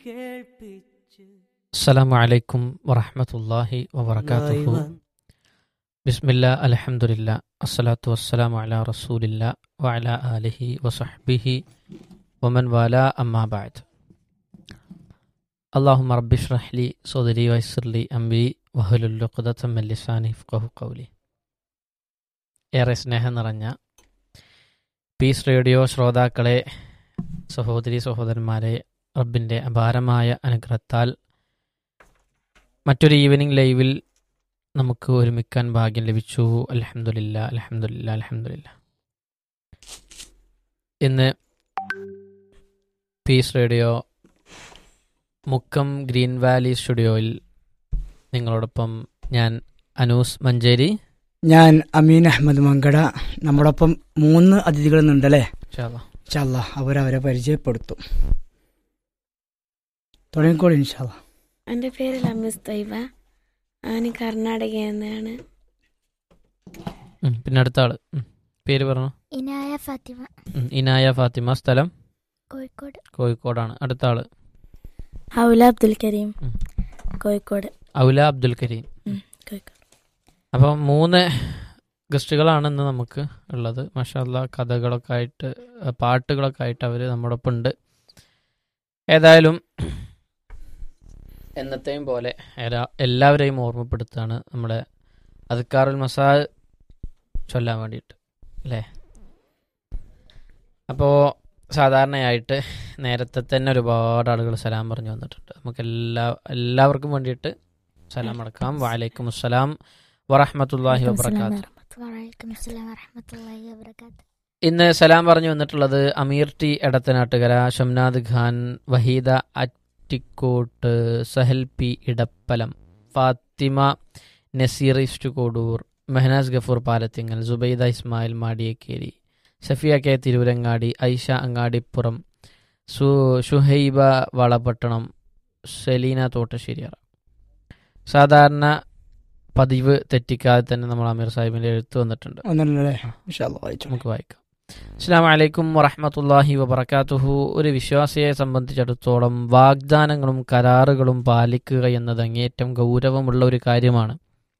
കേൾപ്പിച്ച് അസ്സലാമു അലൈക്കും വറഹ്മത്തുള്ളാഹി വബറകാതുഹു ബിസ്മില്ല അൽഹംദുലില്ലാ അസ്സലാത്തു വസ്സലാമു അലാ റസൂലില്ലാ വഅലാ ആലിഹി വസഹ്ബിഹി വമൻ വാലാ അമ്മാ ബഅദ് അല്ലാഹുമ്മ റബ്ബി ഇശ്റഹ് ലി സദ്രി വയസ്സിർ ലി അംരി വഹ്ലുൽ ഉഖ്ദതം മിൻ ലിസാനി യഫ്ഖഹു ഖൗലി ഏറെ സ്നേഹം നിറഞ്ഞ പീസ് റേഡിയോ ശ്രോതാക്കളെ സഹോദരി സഹോദരന്മാരെ റബ്ബിൻ്റെ അപാരമായ അനുഗ്രഹത്താൽ മറ്റൊരു ഈവനിങ് ലൈവിൽ നമുക്ക് ഒരുമിക്കാൻ ഭാഗ്യം ലഭിച്ചു അലഹമുല്ല അലഹമുല്ല അലഹമുല്ല ഇന്ന് peace radio Mukkam green valley സ്റ്റുഡിയോയിൽ നിങ്ങളോടൊപ്പം ഞാൻ അനൂസ് മഞ്ചേരി ഞാൻ അമീൻ അഹമ്മദ് മങ്കട നമ്മോടൊപ്പം മൂന്ന് അതിഥികൾ ഉണ്ടല്ലേ ഇൻഷാ അല്ലാ. ഇൻഷാല്ല അവരവരെ പരിചയപ്പെടുത്തും തുടങ്ങിക്കോളൂ ഇൻഷാല്ല എൻ്റെ പേര് ലമീസ് തൈബ ഞാൻ കർണാടകയിൽ നിന്നാണ് ഉം, പിന്നെ അടുത്ത ആള് ഉം, പേര് പറഞ്ഞു ഇനായ ഫാത്തിമ ഉം, ഇനായ ഫാത്തിമ സ്ഥലം കോഴിക്കോട് കോഴിക്കോടാണ് അടുത്ത ആള് ഹൗല അബ്ദുൽ കരീം ഉം. കോഴിക്കോട് ഔല അബ്ദുൽ കരീം കോഴിക്കോട് അപ്പം മൂന്ന് ഗസ്റ്റുകളാണ് ഇന്ന് നമുക്ക് ഉള്ളത് മഷാല്ല കഥകളൊക്കെ ആയിട്ട് അഹ് പാട്ടുകളൊക്കെ ആയിട്ട് അവർ നമ്മോടൊപ്പം ഉണ്ട് ഏതായാലും എന്നത്തെയും പോലെ ഏതാ- എല്ലാവരെയും ഓർമ്മപ്പെടുത്താണ് നമ്മുടെ അദ്ക്കാറുൽ മസാ ചൊല്ലാൻ വേണ്ടിയിട്ട് അല്ലേ അപ്പോൾ സാധാരണയായിട്ട് നേരത്തെ തന്നെ ഒരുപാട് ആളുകൾ സലാം പറഞ്ഞു വന്നിട്ടുണ്ട് നമുക്ക് എല്ലാ എല്ലാവർക്കും വേണ്ടിയിട്ട് സലാം അടക്കാം വാലൈക്കും അസ്സലാം വറഹമത്തല്ലാഹി വബർക്കാത്തു വലൈക്കും അസ്സലാം വറഹ്മത്തുള്ളാഹി വബറകാത്ത് ഇന്ന് സലാം പറഞ്ഞു വന്നിട്ടുള്ളത് അമീർ ടി എടത്തനാട്ടുകര ഷംനാദ് ഖാൻ വഹീദ അറ്റിക്കോട്ട് സഹൽ പി ഇടപ്പലം ഫാത്തിമ നസീർ ഇസ്റ്റു കോഡൂർ മെഹനാസ് ഗഫൂർ പാലത്തിങ്ങൽ സുബൈദ ഇസ്മായിൽ മാടിയേക്കേരി ഷഫിയ കെ തിരൂരങ്ങാടി ഐഷ അങ്ങാടിപ്പുറം സു ഷുഹൈബ വളപട്ടണം സെലീന തോട്ടശ്ശേരിയറ സാധാരണ പതിവ് തെറ്റിക്കാതെ തന്നെ നമ്മൾ അമീർ സാഹിബിൻ്റെ എഴുത്ത് വന്നിട്ടുണ്ട് ഒന്നല്ലേ ഇൻഷാല്ല വായിച്ചു നമുക്ക് വായിക്കാം അസ്സാം വലൈക്കും വറഹമത്തല്ലാഹി വബർക്കാത്തുഹു ഒരു വിശ്വാസിയെ സംബന്ധിച്ചിടത്തോളം വാഗ്ദാനങ്ങളും കരാറുകളും പാലിക്കുക എന്നത് അങ്ങേയറ്റം ഗൗരവമുള്ള ഒരു കാര്യമാണ്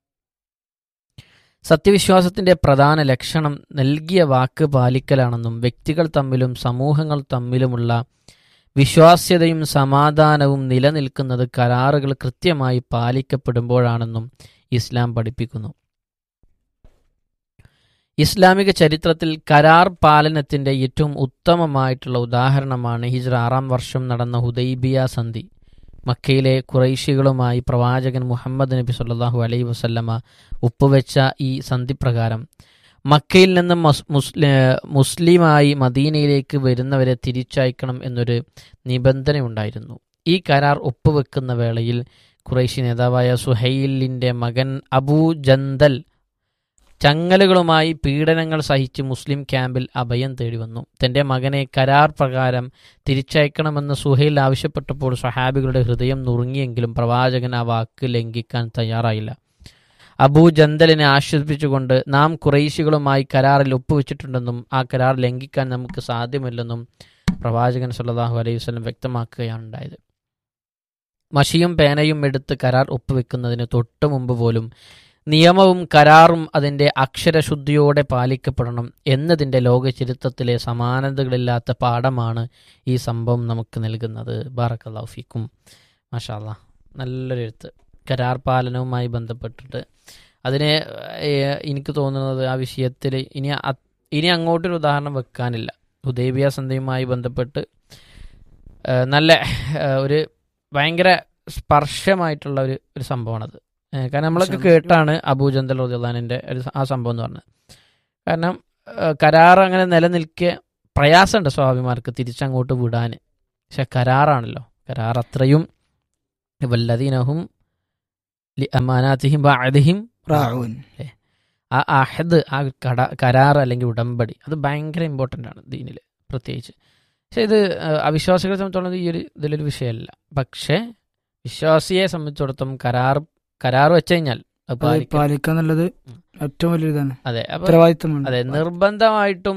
സത്യവിശ്വാസത്തിന്റെ പ്രധാന ലക്ഷണം നൽകിയ വാക്ക് പാലിക്കലാണെന്നും വ്യക്തികൾ തമ്മിലും സമൂഹങ്ങൾ തമ്മിലുമുള്ള വിശ്വാസ്യതയും സമാധാനവും നിലനിൽക്കുന്നത് കരാറുകൾ കൃത്യമായി പാലിക്കപ്പെടുമ്പോഴാണെന്നും ഇസ്ലാം പഠിപ്പിക്കുന്നു ഇസ്ലാമിക ചരിത്രത്തിൽ കരാർ പാലനത്തിന്റെ ഏറ്റവും ഉത്തമമായിട്ടുള്ള ഉദാഹരണമാണ് ഹിജ്ര ആറാം വർഷം നടന്ന ഹുദൈബിയ സന്ധി മക്കയിലെ കുറൈശികളുമായി പ്രവാചകൻ മുഹമ്മദ് നബി സല്ലല്ലാഹു അലൈഹി വസല്ലമ ഒപ്പുവെച്ച ഈ സന്ധി പ്രകാരം മക്കയിൽ നിന്ന് മസ്- മുസ്ലി മുസ്ലിമായി മദീനയിലേക്ക് വരുന്നവരെ തിരിച്ചയക്കണം എന്നൊരു നിബന്ധനയുണ്ടായിരുന്നു ഈ കരാർ ഒപ്പുവെക്കുന്ന വേളയിൽ ഖുറൈശി നേതാവായ സുഹൈലിന്റെ മകൻ അബൂ ജന്തൽ ചങ്ങലുകളുമായി പീഡനങ്ങൾ സഹിച്ച് മുസ്ലിം ക്യാമ്പിൽ അഭയം തേടി വന്നു തന്റെ മകനെ കരാർ പ്രകാരം തിരിച്ചയക്കണമെന്ന് സുഹൈൽ ആവശ്യപ്പെട്ടപ്പോൾ സഹാബികളുടെ ഹൃദയം നുറുങ്ങിയെങ്കിലും പ്രവാചകൻ ആ വാക്ക് ലംഘിക്കാൻ തയ്യാറായില്ല അബൂ ജന്തലിനെ ആശ്വസിപ്പിച്ചുകൊണ്ട് നാം കുറേശികളുമായി കരാറിൽ ഒപ്പുവെച്ചിട്ടുണ്ടെന്നും ആ കരാർ ലംഘിക്കാൻ നമുക്ക് സാധ്യമല്ലെന്നും പ്രവാചകൻ സല്ലല്ലാഹു അലൈഹി വസല്ലം വ്യക്തമാക്കുകയാണ് ഉണ്ടായത് മഷിയും പേനയും എടുത്ത് കരാർ ഒപ്പുവെക്കുന്നതിന് തൊട്ടു മുമ്പ് പോലും നിയമവും കരാറും അതിൻ്റെ അക്ഷരശുദ്ധിയോടെ പാലിക്കപ്പെടണം എന്നതിൻ്റെ ലോക ചരിത്രത്തിലെ സമാനതകളില്ലാത്ത പാഠമാണ് ഈ സംഭവം നമുക്ക് നൽകുന്നത് ബാറക്കല്ലാഫിക്കും മഷാല്ല നല്ലൊരു എഴുത്ത് കരാർ പാലനവുമായി ബന്ധപ്പെട്ടിട്ട് അതിനെ ഏഹ്, എനിക്ക് തോന്നുന്നത് ആ വിഷയത്തിൽ ഇനി അ- ഇനി അങ്ങോട്ടൊരു ഉദാഹരണം വെക്കാനില്ല ഹുദൈബിയ സന്ധ്യയുമായി ബന്ധപ്പെട്ട് ഏഹ്, നല്ല ഏഹ്, ഒരു ഭയങ്കര സ്പർശമായിട്ടുള്ള ഒരു ഒരു സംഭവമാണത് ഏഹ്, കാരണം നമ്മളൊക്കെ കേട്ടാണ് അബൂജന്തൽ റോദിള്ളാനിൻ്റെ ഒരു സ- ആ സംഭവം എന്ന് പറഞ്ഞത് കാരണം ഏഹ്, കരാർ അങ്ങനെ നിലനിൽക്കെ പ്രയാസമുണ്ട് സ്വാഭിമാർക്ക് തിരിച്ചങ്ങോട്ട് വിടാൻ പക്ഷെ കരാറാണല്ലോ കരാർ അത്രയും വല്ലതീനഹും ലി അമാനാത്തിഹിം ബാദിഹിം റാഊൻ ആ അഹദ് ആ കട കരാർ അല്ലെങ്കിൽ ഉടമ്പടി അത് ഭയങ്കര ഇമ്പോർട്ടൻ്റ് ആണ് ദീനിൽ പ്രത്യേകിച്ച് പക്ഷെ ഇത് ഏഹ്, അവിശ്വാസികളെ സംബന്ധിച്ചിടത്തോളം ഈ ഒരു ഇതിലൊരു വിഷയമല്ല പക്ഷേ വിശ്വാസിയെ സംബന്ധിച്ചിടത്തോളം കരാർ കരാർ വെച്ച് കഴിഞ്ഞാൽ അത് അത് പാലിക്കണം. പാലിക്കുക എന്നുള്ളത് ഉം. ഏറ്റവും വലിയൊരിതാണ് അതെ അപ്പൊ ഉത്തരവാദിത്തമാണ് അതെ നിർബന്ധമായിട്ടും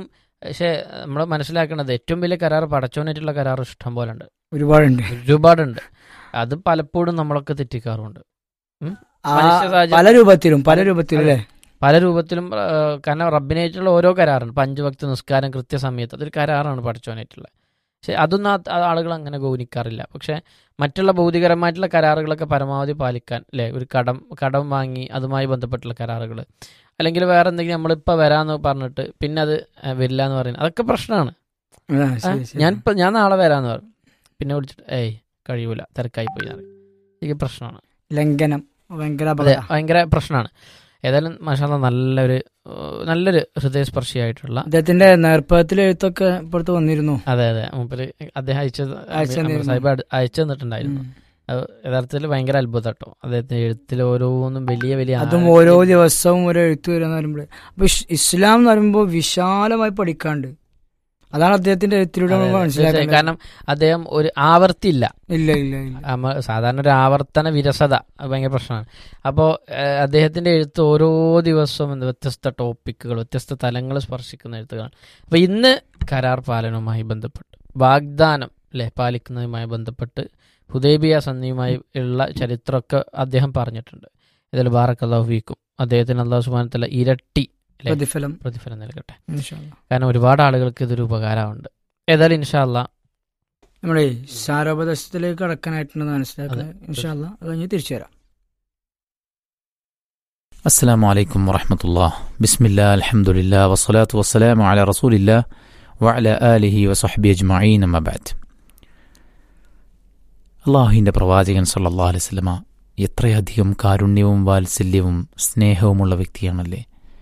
പക്ഷേ നമ്മൾ മനസ്സിലാക്കേണ്ടത് ഏറ്റവും വലിയ കരാർ പടച്ചോനായിട്ടുള്ള കരാർ ഇഷ്ടം പോലെ ഉണ്ട് ഒരുപാടുണ്ട് ഒരുപാടുണ്ട് അത് പലപ്പോഴും നമ്മളൊക്കെ തെറ്റിക്കാറുണ്ട് ആ, മനുഷ്യ സാഹചര്യം- പല രൂപത്തിലും പല രൂപത്തിലും അല്ലേ പല രൂപത്തിലും ആ, കാരണം റബ്ബിനായിട്ടുള്ള ഓരോ കരാറുണ്ട് ഇപ്പം അഞ്ച് ഭക്തി നിസ്കാരം കൃത്യസമയത്ത് അതൊരു കരാറാണ് പഠിച്ചോനായിട്ടുള്ള പക്ഷെ അതൊന്നും ആ- ആ ആളുകൾ അങ്ങനെ ഗൗനിക്കാറില്ല പക്ഷെ മറ്റുള്ള ഭൗതികരമായിട്ടുള്ള കരാറുകളൊക്കെ പരമാവധി പാലിക്കാൻ അല്ലേ ഒരു കടം കടം വാങ്ങി അതുമായി ബന്ധപ്പെട്ടുള്ള കരാറുകൾ അല്ലെങ്കിൽ വേറെ എന്തെങ്കിലും നമ്മളിപ്പോൾ വരാമെന്ന് പറഞ്ഞിട്ട് പിന്നെ അത് ആ, വരില്ല എന്ന് പറയുന്നത് അതൊക്കെ പ്രശ്നമാണ് ആ, ശരി, ശരി. ഞാൻ ഇപ്പം ഞാൻ നാളെ വരാമെന്ന് പറഞ്ഞു പിന്നെ വിളിച്ചിട്ട് ഏയ് കഴിയൂല തിരക്കായി പോയി എന്ന് പറയും. ഇത് പ്രശ്നമാണ് ലംഘനം ഭയങ്കര അതെ അപകടം ഭയങ്കര പ്രശ്നമാണ് ഏതായാലും മാഷാല്ല നല്ലൊരു ഏഹ്, നല്ലൊരു ഹൃദയസ്പർശിയായിട്ടുള്ള അദ്ദേഹത്തിന്റെ നേർപ്പത്തിലെ എഴുത്തൊക്കെ ഇപ്പുറത്ത് വന്നിരുന്നു അതെ അതെ മൂപ്പര് അദ്ദേഹം അയച്ചത് അയച്ചു തന്നിരുന്നു. സാഹിബ് അട്- അയച്ചു തന്നിട്ടുണ്ടായിരുന്നു ഉം. അത് യഥാർത്ഥത്തിൽ ഭയങ്കര അത്ഭുതം കേട്ടോ അദ്ദേഹത്തിന്റെ എഴുത്തിൽ ഓരോന്നും വലിയ വലിയ അതും ആഴത്തിൽ- ഓരോ ദിവസവും ഒരു എഴുത്ത് വരിക പറയുമ്പോൾ അപ്പൊ ഇസ് ഇസ്ലാം എന്ന് പറയുമ്പോൾ വിശാലമായി പഠിക്കാണ്ട് അതാണ് അദ്ദേഹത്തിന്റെ എഴുത്തിലൂടെ അതെ, നമ്മൾ അതെ, തീർച്ചയായും. മനസ്സിലാക്കുന്നത് കാരണം അദ്ദേഹം ഒരു ആവർത്തിയില്ല ഇല്ല ഇല്ല ഇല്ല നമ്മ- സാധാരണ ഒരു ആവർത്തന വിരസത അത് ഭയങ്കര പ്രശ്നമാണ് അപ്പോൾ അദ്ദേഹത്തിന്റെ എഴുത്ത് ഓരോ ദിവസവും എന്ത് വ്യത്യസ്ത ടോപ്പിക്കുകൾ വ്യത്യസ്ത തലങ്ങൾ സ്പർശിക്കുന്ന എഴുത്തുകളാണ് അപ്പോൾ ഇന്ന് കരാർ പാലനവുമായി ബന്ധപ്പെട്ട് വാഗ്ദാനം അല്ലെ പാലിക്കുന്നതുമായി ബന്ധപ്പെട്ട് ഹുദൈബിയ സന്ധിയുമായി ഉള്ള ചരിത്രമൊക്കെ അദ്ദേഹം പറഞ്ഞിട്ടുണ്ട് ഇതിൽ ബാറക് അള്ളാഹു വീക്കും അദ്ദേഹത്തിന് അള്ളാഹു സുബാനത്തല്ല ഇരട്ടി അല്ലേ? പ്രതിഫലം പ്രതിഫലം നൽകട്ടെ ഇൻഷാ അല്ലാ. കാരണം ഒരുപാട് ആളുകൾക്ക് ഇതൊരു ഉപകാരമുണ്ട് ഏതായാലും ഇൻഷാല്ല നമ്മളെ സാരോപദേശത്തിലേക്ക് കടക്കാനായിട്ടുണ്ട് മനസ്സിലാക്കുന്നത് അതെ. ഇൻഷാല്ല അത് കഴിഞ്ഞ് തിരിച്ചു വരാം السلام عليكم ورحمة الله بسم الله الحمد لله والصلاة والسلام على رسول الله وعلى آله وصحبه أجمعين أما بعد അള്ളാഹുവിൻ്റെ പ്രവാചകൻ സല്ലല്ലാഹു അലൈഹി വസല്ലമ എത്രയധികം കാരുണ്യവും വാത്സല്യവും സ്നേഹവുമുള്ള വ്യക്തിയാണല്ലേ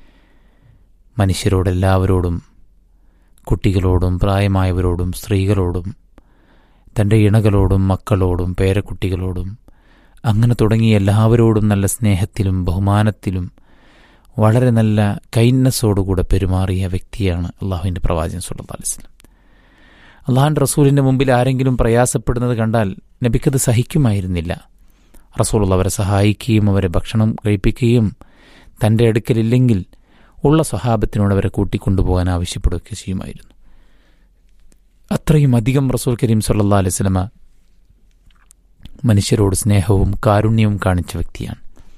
മനുഷ്യരോടെല്ലാവരോടും കുട്ടികളോടും പ്രായമായവരോടും സ്ത്രീകളോടും തൻ്റെ ഇണകളോടും മക്കളോടും പേരക്കുട്ടികളോടും അങ്ങനെ തുടങ്ങി എല്ലാവരോടും നല്ല സ്നേഹത്തിലും ബഹുമാനത്തിലും വളരെ നല്ല കൈൻഡ്നെസ്സോടുകൂടെ പെരുമാറിയ വ്യക്തിയാണ് അള്ളാഹുവിൻ്റെ പ്രവാചകൻ സല്ലല്ലാഹു അലൈഹി വസല്ലം അള്ളാഹുൻ്റെ റസൂലിൻ്റെ മുമ്പിൽ ആരെങ്കിലും പ്രയാസപ്പെടുന്നത് കണ്ടാൽ നബിക്കത് സഹിക്കുമായിരുന്നില്ല റസൂൽ അവരെ സഹായിക്കുകയും അവരെ ഭക്ഷണം കഴിപ്പിക്കുകയും തൻ്റെ അടുക്കലില്ലെങ്കിൽ ഉള്ള സ്വഹാബത്തിനോട് അവരെ കൂട്ടിക്കൊണ്ടുപോകാൻ ആവശ്യപ്പെടുകയൊക്കെ ചെയ്യുമായിരുന്നു അത്രയും അധികം റസൂൽ കരീം സല്ലാ അലൈഹി സ്വലമ മനുഷ്യരോട് സ്നേഹവും കാരുണ്യവും കാണിച്ച വ്യക്തിയാണ്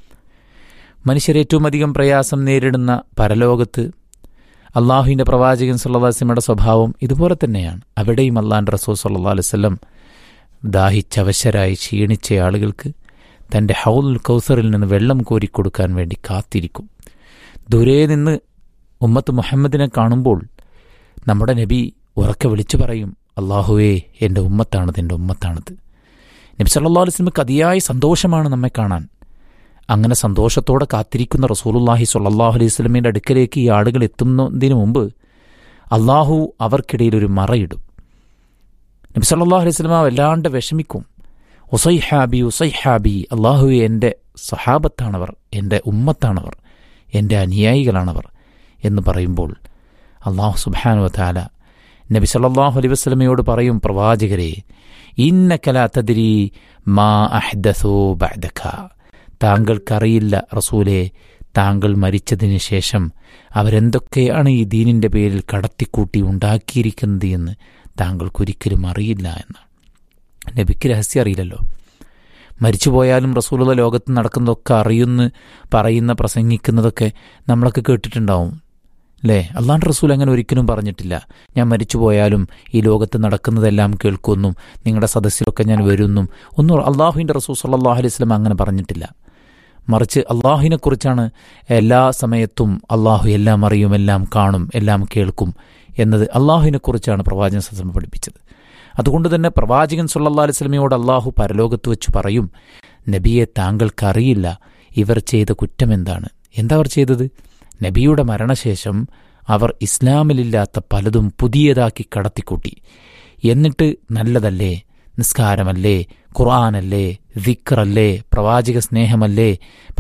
മനുഷ്യർ ഏറ്റവും അധികം പ്രയാസം നേരിടുന്ന പരലോകത്ത് അള്ളാഹുവിൻ്റെ പ്രവാചകൻ സല്ലാസ്ലമയുടെ സ്വഭാവം ഇതുപോലെ തന്നെയാണ് അവിടെയും അള്ളാഹ് റസൂൽ സല്ലാ അലൈവല്ലം ദാഹിച്ചവശരായി ക്ഷീണിച്ച ആളുകൾക്ക് തൻ്റെ ഹൗൽ കൗസറിൽ നിന്ന് വെള്ളം കോരിക്കൊടുക്കാൻ വേണ്ടി കാത്തിരിക്കും ദൂരെ നിന്ന് ഉമ്മത്ത് മുഹമ്മദിനെ കാണുമ്പോൾ നമ്മുടെ നബി ഉറക്കെ വിളിച്ചു പറയും അള്ളാഹുവേ എൻ്റെ ഉമ്മത്താണത് എൻ്റെ ഉമ്മത്താണത് നബി സല്ലാ അലുസ്ലമക്ക് അതിയായ സന്തോഷമാണ് നമ്മെ കാണാൻ അങ്ങനെ സന്തോഷത്തോടെ കാത്തിരിക്കുന്ന റസൂലുല്ലാഹി സ്വല്ലല്ലാഹു അലൈഹി സ്വലമിൻ്റെ അടുക്കലേക്ക് ഈ ആളുകൾ എത്തുന്നതിന് മുമ്പ് അള്ളാഹു അവർക്കിടയിൽ ഒരു മറയിടും നബി സല്ലല്ലാഹു അലൈഹി സ്വലമ വല്ലാണ്ട് വിഷമിക്കും ഒസൈ ഹാബി ഉസൈ ഹാബി അള്ളാഹു എൻ്റെ സഹാബത്താണവർ എൻ്റെ ഉമ്മത്താണവർ എൻ്റെ അനുയായികളാണവർ എന്ന് പറയുമ്പോൾ അള്ളാഹു സുബാനു താല നബി സല്ലല്ലാഹു അലൈഹി വസല്ലമയോട് പറയും പ്രവാചകരെ ഇന്നക്കല തദ്രി മാ അഹ്ദസോ ബഅദക താങ്കൾക്കറിയില്ല റസൂലെ താങ്കൾ മരിച്ചതിന് ശേഷം അവരെന്തൊക്കെയാണ് ഈ ദീനിൻ്റെ പേരിൽ കടത്തിക്കൂട്ടി ഉണ്ടാക്കിയിരിക്കുന്നത് എന്ന് താങ്കൾക്കൊരിക്കലും അറിയില്ല എന്ന് നബിക്ക് രഹസ്യം അറിയില്ലല്ലോ മരിച്ചുപോയാലും റസൂലുള്ള ലോകത്ത് നടക്കുന്നതൊക്കെ അറിയുന്ന് പറയുന്ന പ്രസംഗിക്കുന്നതൊക്കെ നമ്മളൊക്കെ കേട്ടിട്ടുണ്ടാവും അല്ലേ അള്ളാഹ് റസൂൽ അങ്ങനെ ഒരിക്കലും പറഞ്ഞിട്ടില്ല ഞാൻ മരിച്ചു പോയാലും ഈ ലോകത്ത് നടക്കുന്നതെല്ലാം കേൾക്കുമെന്നും നിങ്ങളുടെ സദസ്സിലൊക്കെ ഞാൻ വരുമെന്നും ഒന്നും അള്ളാഹുവിൻ്റെ റസൂൽ സല്ലാഹു അലൈഹി സ്വലം അങ്ങനെ പറഞ്ഞിട്ടില്ല മറിച്ച് അള്ളാഹുവിനെക്കുറിച്ചാണ് എല്ലാ സമയത്തും അള്ളാഹു എല്ലാം അറിയും എല്ലാം കാണും എല്ലാം കേൾക്കും എന്നത് അള്ളാഹുവിനെക്കുറിച്ചാണ് പ്രവാചകൻ സത്സം പഠിപ്പിച്ചത് അതുകൊണ്ട് തന്നെ പ്രവാചകൻ സല്ലാ അലൈഹി സ്വലമയോട് അള്ളാഹു പരലോകത്ത് വെച്ച് പറയും നബിയെ താങ്കൾക്കറിയില്ല ഇവർ ചെയ്ത കുറ്റം എന്താണ് എന്താ അവർ ചെയ്തത് നബിയുടെ മരണശേഷം അവർ ഇസ്ലാമിലില്ലാത്ത പലതും പുതിയതാക്കി കടത്തിക്കൂട്ടി എന്നിട്ട് നല്ലതല്ലേ നിസ്കാരമല്ലേ ഖുർആാനല്ലേ ദിക്റല്ലേ പ്രവാചക സ്നേഹമല്ലേ